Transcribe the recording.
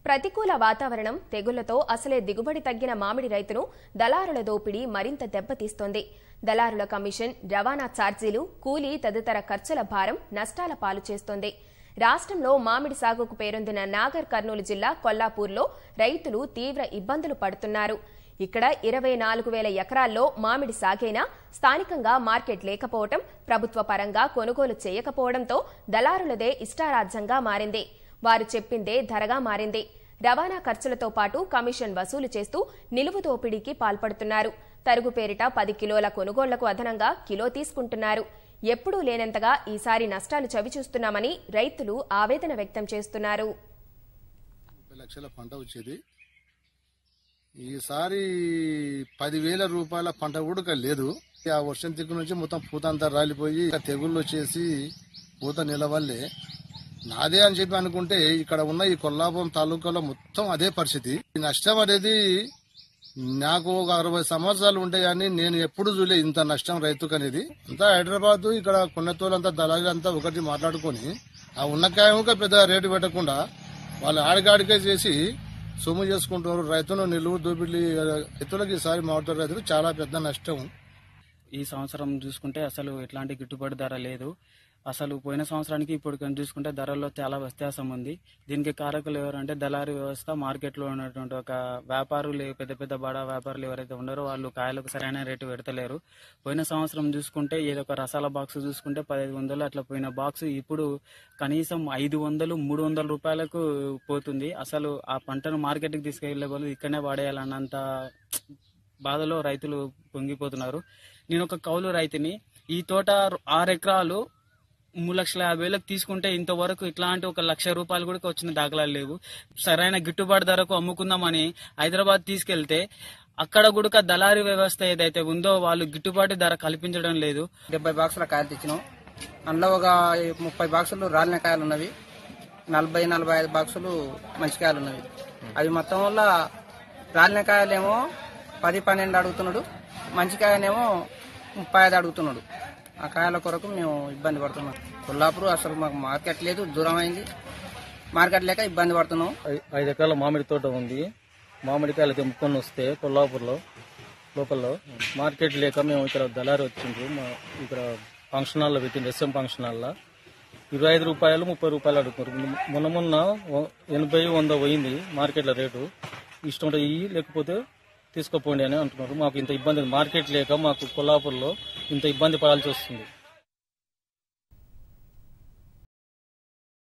ప్రతికూల వాతావరణం తెగుళ్లతో అసలే దిగుబడి తగ్గిన మామిడి రైతును దళారుల దోపిడీ మరింత దెబ్బతీస్తోంది దళారుల కమిషన్ రవాణా ఛార్జీలు కూలీ తదితర ఖర్చుల భారం నష్టాల పాలు చేస్తోంది రాష్ట్రంలో మామిడి సాగుకు పేరొందిన నాగర్ కర్నూలు జిల్లా కొల్లాపూర్లో రైతులు తీవ్ర ఇబ్బందులు పడుతున్నారు ఇక్కడ ఇరవై నాలుగు వేల ఎకరాల్లో మామిడి సాగైనా స్థానికంగా మార్కెట్ లేకపోవడం ప్రభుత్వ పరంగా కొనుగోలు చేయకపోవడంతో దళారులదే ఇష్టారాజ్యంగా మారింది వారు చెప్పిందే ధరగా మారింది రవాణా ఖర్చులతో పాటు కమిషన్ వసూలు చేస్తూ నిలువు దోపిడీకి పాల్పడుతున్నారు తరుగు పేరిట పది కిలోల కొనుగోళ్లకు అదనంగా కిలో తీసుకుంటున్నారు ఎప్పుడూ లేనంతగా ఈసారి నష్టాలు చవిచూస్తున్నామని రైతులు ఆవేదన వ్యక్తం చేస్తున్నారు ముప్పై లక్షల పంట వచ్చేది ఈసారి పదివేల రూపాయల పంట కూడా లేదు ఆ వర్షం దిక్కు నుంచి మొత్తం పూత అంతా రాలిపోయి ఇక తెగుళ్ళు వచ్చేసి పూత నిలవల్లే నాదే అని చెప్పి అనుకుంటే ఇక్కడ ఉన్న ఈ కొల్లాపురం తాలూకాలో మొత్తం అదే పరిస్థితి ఈ నష్టం అనేది నాకు ఒక అరవై సంవత్సరాలు ఉంటాయి కానీ నేను ఎప్పుడు చూలే ఇంత నష్టం రైతుకు అనేది అంతా హైదరాబాద్ ఇక్కడ కొన్నతోలంతా దళాలు అంతా ఒకటి మాట్లాడుకొని ఆ ఉన్నకాయ ఒక పెద్ద రేటు పెట్టకుండా వాళ్ళు ఆడికాడికే చేసి సొమ్ము చేసుకుంటున్నారు రైతును నిలువు దోపిడీ రైతులకు ఈసారి మాట్లాడే రైతులకు చాలా పెద్ద నష్టం ఈ సంవత్సరం చూసుకుంటే అసలు ఎట్లాంటి గిట్టుబాటు ధర లేదు అసలు పోయిన సంవత్సరానికి ఇప్పుడు కానీ చూసుకుంటే ధరల్లో చాలా వ్యత్యాసం ఉంది దీనికి కారకులు ఎవరంటే దళారీ వ్యవస్థ మార్కెట్లో ఉన్నటువంటి ఒక వ్యాపారులు పెద్ద పెద్ద బడా వ్యాపారులు ఎవరైతే ఉన్నారో వాళ్ళు కాయలకు సరైన రేటు పెడతలేరు పోయిన సంవత్సరం చూసుకుంటే ఏదో ఒక రసాల బాక్స్ చూసుకుంటే పదహైదు వందలు అట్లా పోయిన బాక్స్ ఇప్పుడు కనీసం ఐదు వందలు మూడు వందల రూపాయలకు పోతుంది అసలు ఆ పంటను మార్కెట్కి తీసుకెళ్లే వాళ్ళు ఇక్కడనే పడేయాలన్నంత బాధలో రైతులు పొంగిపోతున్నారు నేను ఒక కౌలు రైతుని ఈ తోట ఆరు ఎకరాలు మూడు లక్షల యాభై వేలకు తీసుకుంటే ఇంతవరకు ఇట్లాంటి ఒక లక్ష రూపాయలు కూడా వచ్చిన దాఖలాలు లేవు సరైన గిట్టుబాటు ధరకు అమ్ముకుందామని హైదరాబాద్ తీసుకెళ్తే అక్కడ కూడా దళారీ వ్యవస్థ ఏదైతే ఉందో వాళ్ళు గిట్టుబాటు ధర కల్పించడం లేదు డెబ్బై బాక్సుల కాయలు తెచ్చినాం అందులో ఒక ముప్పై బాక్సులు రాలిన కాయలు ఉన్నవి నలభై నలభై ఐదు బాక్సులు మంచి కాయలు ఉన్నవి అవి మొత్తం వల్ల రాలిన కాయలేమో పది పన్నెండు అడుగుతున్నాడు మంచి కాయనేమో ముప్పై ఐదు అడుగుతున్నాడు ఆ కాయల కొరకు మేము ఇబ్బంది పడుతున్నాం కొల్లాపూర్ అసలు మాకు మార్కెట్ లేదు దూరం అయింది మార్కెట్ లేక ఇబ్బంది పడుతున్నాం ఐ- ఐదు ఎకరాల మామిడి తోట ఉంది మామిడికాయలు తెంపుకొని వస్తే కొల్లాపూర్లో లోకల్లో మార్కెట్ లేక మేము ఇక్కడ దళారి వచ్చిండ్రు మా ఇక్కడ ఫంక్షన్ హాల్లో పెట్టింది ఎస్ఎం ఫంక్షన్ హాల్లో ఇరవై ఐదు రూపాయలు ముప్పై రూపాయలు అడుగుతున్నారు మొన్న మొన్న వ- ఎనభై వంద పోయింది మార్కెట్లో రేటు ఇష్టం ఉంటే ఇయ్యి లేకపోతే తీసుకోపోండి అని అంటున్నారు మాకు ఇంత ఇబ్బంది మార్కెట్ లేక మాకు కొల్లాపూర్లో ఇంత ఇబ్బంది పడాల్సి వస్తుంది